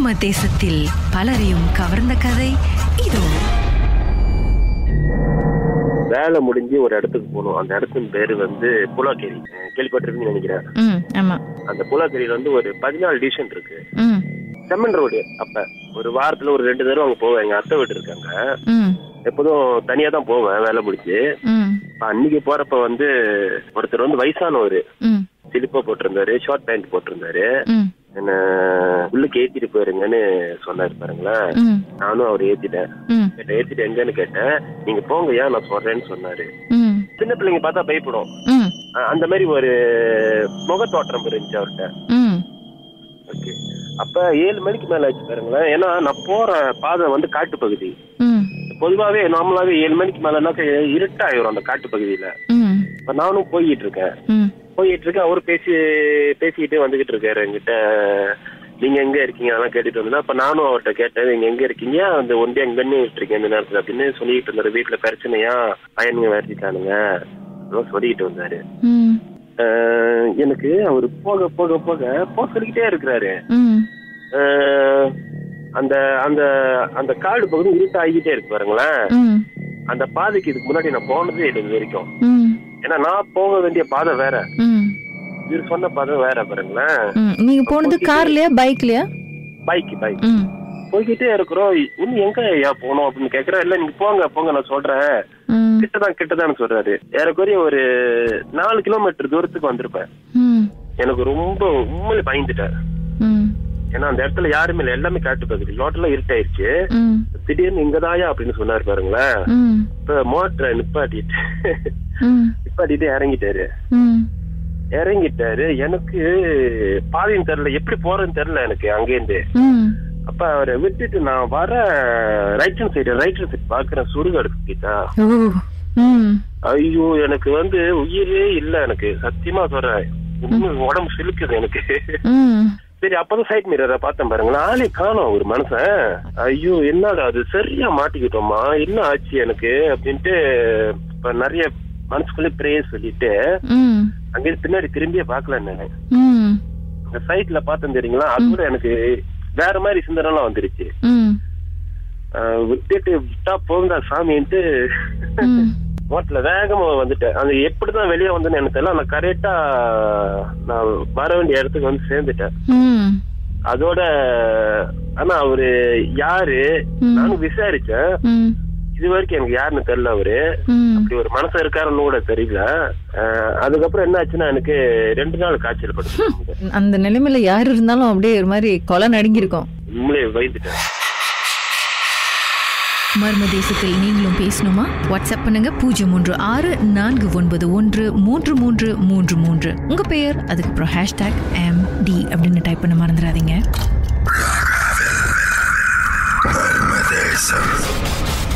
மர்ம தேசத்தில் பலரையும் கவர்ந்த கதை இதோ வேலை முடிஞ்சு ஒரு இடத்துக்கு போகணும் அந்த இடத்தின் பேரு வந்து புலாக்கேரி அஹ் கேள்விப்பட்டிருப்பீங்கன்னு நினைக்கிறேன் ம் ஆமா அந்த புலாக்கேரியில வந்து ஒரு பதினாலு டிவிஷன் இருக்கு ம் செம்மன் ரோடு அப்ப ஒரு வாரத்துல ஒரு ரெண்டு தடவை அங்க போவேன் எங்க அத்தை வீடு இருக்காங்க ம் எப்போதும் தனியா தான் போவேன் வேலை முடிஞ்சு ம் அப்ப அன்னைக்கு போறப்ப வந்து ஒருத்தர் வந்து வயசானவர் ம் சிலிப்பா போட்டிருந்தாரு ஷார்ட் பேண்ட் போட்டிருந்தாரு ம் என்ன உள்ளுக்கு ஏத்திட்டு போயிருங்கன்னு சொன்னாரு பாருங்களேன் ம் நானும் அவர் ஏத்திட்டேன் ம் கேட்டேன் ஏத்திட்டு எங்கன்னு கேட்டேன் நீங்க போங்க ஏன் நான் சொல்றேன்னு சொன்னாரு ம் சின்ன பிள்ளைங்க பார்த்தா பயப்படும் ம் அஹ் அந்த மாதிரி ஒரு முகத்தோற்றம் இருந்துச்சு அவர்கிட்ட ம் ஓகே அப்ப ஏழு மணிக்கு மேல ஆச்சு பாருங்களேன் ஏன்னா நான் போற பாதை வந்து காட்டு பகுதி ம் பொதுவாவே நார்மலாவே ஏழு மணிக்கு மேலனாக்க இருட்டாயிரும் அந்த காட்டு பகுதியில ம் இப்ப நானும் போயிட்டு இருக்கேன் ம் போயிட்டு இருக்கேன் அவரு பேசி பேசிக்கிட்டே வந்துகிட்டு இருக்காரு என்கிட்ட நீங்க எங்க இருக்கீங்க அதெல்லாம் கேட்டுட்டு வந்தா அப்ப நானும் அவர்கிட்ட கேட்டேன் நீங்க எங்க இருக்கீங்க அந்த ஒன்றே எங்க பண்ணி இருக்கீங்க இந்த நேரத்துல அப்படின்னு சொல்லிட்டு இருந்தாரு வீட்டுல பிரச்சனையா பையனுங்க விரட்டிட்டானுங்க அதெல்லாம் சொல்லிட்டு வந்தாரு ம் ஆஹ் எனக்கு அவர் போக போக போக போக சொல்லிக்கிட்டே இருக்கிறாரு ம் ஆஹ் அந்த அந்த அந்த காடு பகுதி இருட்டாகிக்கிட்டே இருக்கு பாருங்களேன் ம் அந்த பாதைக்கு இதுக்கு முன்னாடி நான் போனதே இல்லை இது வரைக்கும் ம் ஏன்னா நான் போக வேண்டிய பாதை வேற ம் இவர் சொன்ன பாதை வேற பாருங்களேன் ம் நீங்க போனது கார்லயா பைக்லயா பைக் பைக் ம் போய்கிட்டே இருக்கிறோம் இன்னும் எங்க ஐயா போகணும் அப்படின்னு கேக்குறேன் இல்ல நீங்க போங்க போங்க நான் சொல்றேன் ம் கிட்டதான் கிட்டதான் சொல்றாரு ஏறக்குறைய ஒரு நாலு கிலோமீட்டர் தூரத்துக்கு வந்திருப்பேன் ம் எனக்கு ரொம்ப உண்மையில பயந்துட்டேன் ம் ஏன்னா அந்த இடத்துல யாருமே இல்லை எல்லாமே காட்டு பகுதி ரோட்டெல்லாம் இருட்டாயிருச்சு ம் திடீர்னு இங்கதாயா அப்படின்னு சொன்னாரு பாருங்களேன் ம் இப்ப மோட்டரை நிப்பாட்டிட்டு ம் நிப்பாட்டிட்டு இறங்கிட்டாரு ம் இறங்கிட்டாரு எனக்கு பாதையும் தெரியல எப்படி போறேன்னு தெரியல எனக்கு அங்கேருந்து ம் அப்ப அவரை விட்டுட்டு நான் வர right hand side right hand side பாக்குறேன் சுடுகாடு கிட்டா ஓ ம் ஐயோ எனக்கு வந்து உயிரே இல்ல எனக்கு சத்தியமா சொல்றேன் உண்மை உடம்பு சிலுக்குது எனக்கு ம் சரி அப்பதான் சைட் மிரரை பார்த்தேன் பாருங்களேன் ஆளே காணோம் ஒரு மனுஷன் ஐயோ என்னடா அது சரியா மாட்டிக்கிட்டோமா என்ன ஆச்சு எனக்கு அப்படின்ட்டு இப்ப நிறைய மனசுக்குள்ளே ப்ரே சொல்லிட்டு ம் அங்கே பின்னாடி திரும்பியே பார்க்கல நான் ம் அந்த சைட்ல பார்த்தேன் தெரியுங்களா அது கூட எனக்கு வேற மாதிரி சிந்தனைலாம் வந்துருச்சு ம் ஆஹ் விட்டுட்டு விட்டா போகுதா சாமின்ட்டு ம் மோட்டர்ல வேகமா வந்துட்டேன் அது எப்படிதான் வெளியே வந்தேன்னு எனக்கு தெரியல நான் கரெக்டா நான் வர வேண்டிய இடத்துக்கு வந்து சேர்ந்துட்டேன் ம் அதோட ஆனா அவரு யாரு ம். நானும் விசாரிச்சேன் ம் இது வரைக்கும் எனக்கு யாருன்னு தெரியல அவரு ம் அப்படி ஒரு மனசு இருக்காருன்னு கூட தெரியல ஆஹ் அதுக்கப்புறம் என்ன ஆச்சுன்னா எனக்கு ரெண்டு நாள் காய்ச்சல் படுத்து அந்த நிலைமையில யார் இருந்தாலும் அப்படியே ஒரு மாதிரி கொலை நடுங்கியிருக்கும் உண்மையிலே பயந்துட்டேன் மர்ம தேசத்தில் நீங்களும் பேசணுமா வாட்ஸ்அப் பண்ணுங்க பூஜ்ஜியம் மூன்று ஆறு நான்கு ஒன்பது ஒன்று மூன்று மூன்று மூன்று மூன்று உங்க பெயர் அதுக்கப்புறம் ஹேஷ்டாக் எம் டி அப்படின்னு டைப் பண்ண மறந்துடாதீங்க